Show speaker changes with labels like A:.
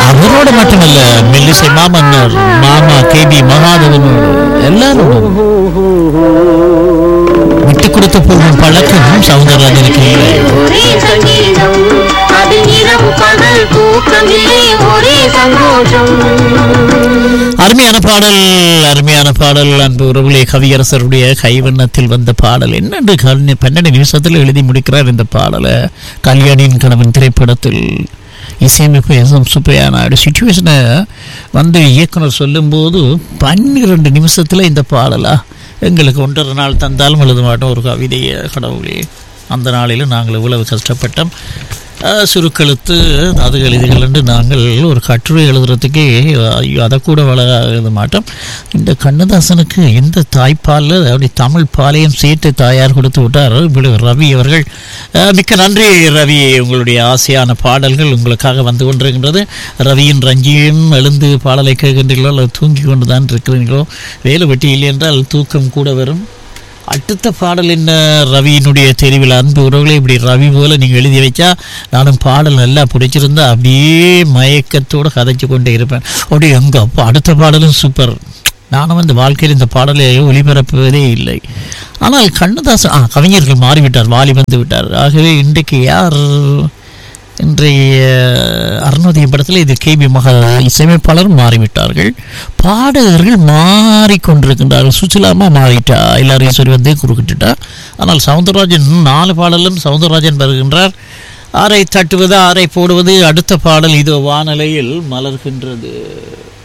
A: அவரோட மட்டுமல்ல மெல்லிசை மாமன்னர் மாமா கே பி மகாதேவனோடு எல்லாரோடும் விட்டு கொடுத்து போகும் பழக்கம் சவுந்தரராஜனுக்கு இல்லை
B: ஒரே சங்கீதம் அது இரவு பகல் தூக்கமில்லை ஒரே சந்தோஷம்
A: அருமையான பாடல் அருமையான பாடல் அன்பு உறவுலே கவியரசருடைய கைவண்ணத்தில் வந்த பாடல் என்னென்று கல்- பன்னெண்டு நிமிஷத்தில் எழுதி முடிக்கிறார் இந்த பாடலை கல்யாணியின் கணவன் திரைப்படத்தில் இசையமைப்பு எஸ் எம் சுப்பையா நாயுடு சுச்சுவேஷனை வந்து இயக்குனர் சொல்லும்போது பன்னிரெண்டு நிமிஷத்தில் இந்த பாடலா எங்களுக்கு ஒன்றரை நாள் தந்தாலும் எழுத மாட்டோம் ஒரு கவிதையை கடவுளே அந்த நாளில் நாங்கள் இவ்வளவு கஷ்டப்பட்டோம் அஹ், சுருக்கெழுத்து அதுகள் இதுகள் என்று நாங்கள் ஒரு கட்டுரை எழுதுறதுக்கே ஐயோ அதை கூட வள எழுத மாட்டோம் இந்த கண்ணதாசனுக்கு இந்த தாய்ப்பாலில் அப்படி தமிழ் பாலையும் சேர்த்து தாயார் கொடுத்து விட்டார் இப்படி ரவி அவர்கள் அஹ், மிக்க நன்றி ரவி உங்களுடைய ஆசையான பாடல்கள் உங்களுக்காக வந்து கொண்டிருக்கின்றது ரவியின் ரஞ்சியும் எழுந்து பாடலை கேட்கின்றீர்களோ அல்லது தூங்கி கொண்டு தான் இருக்கிறீர்களோ வேலை வெட்டி இல்லை என்றால் தூக்கம் கூட வரும் அடுத்த பாடல் என்ன ரவியினுடைய தெரிவில் அன்பு உறவுகளை இப்படி ரவி போல நீங்கள் எழுதி வைச்சா நானும் பாடல் நல்லா பிடிச்சிருந்தா அப்படியே மயக்கத்தோடு கதைச்சு கொண்டே இருப்பேன் அப்படியே எங்க அப்பா அடுத்த பாடலும் சூப்பர் நானும் இந்த வாழ்க்கையில் இந்த பாடலை ஒளிபரப்புவதே இல்லை ஆனால் கண்ணதாசன் ஆ கவிஞர்கள் மாறிவிட்டார் வாலி வந்து விட்டார் ஆகவே இன்றைக்கு யார் இன்றைய அருணோதய படத்தில் இது கேபி மகா இசையமைப்பாளர் மாறிவிட்டார்கள் பாடகர்கள் மாறிக்கொண்டிருக்கின்றார்கள் சுசிலாமா மாறிட்டா எல்லாரும் ஈஸ்வரி வந்து குறுக்கிட்டுட்டா ஆனால் சவுந்தரராஜன் நாலு பாடலும் சவுந்தரராஜன் வருகின்றார் ஆரை தட்டுவது ஆரை போடுவது அடுத்த பாடல் இதோ வானலையில் மலர்கின்றது